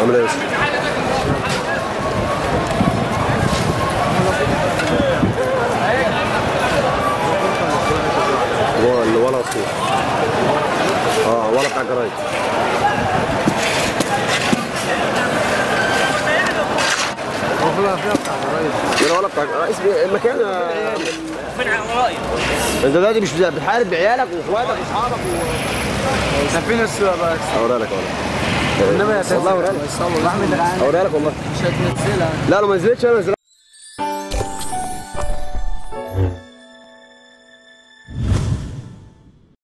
عامل ايه يا يوسف؟ هو اللي ولا الصوت اه ولا بتاع الجرايد ولا ولا بتاع اسم المكان آه، فين قرائب انت دلوقتي مش بتحارب بعيالك واخواتك واصحابك ده فين السوق بقى اوريها لك والله انما يا والله اوريها لك احمد العالم اوريها لك والله مش هتنزلها لا لو ما نزلتش انا نزلها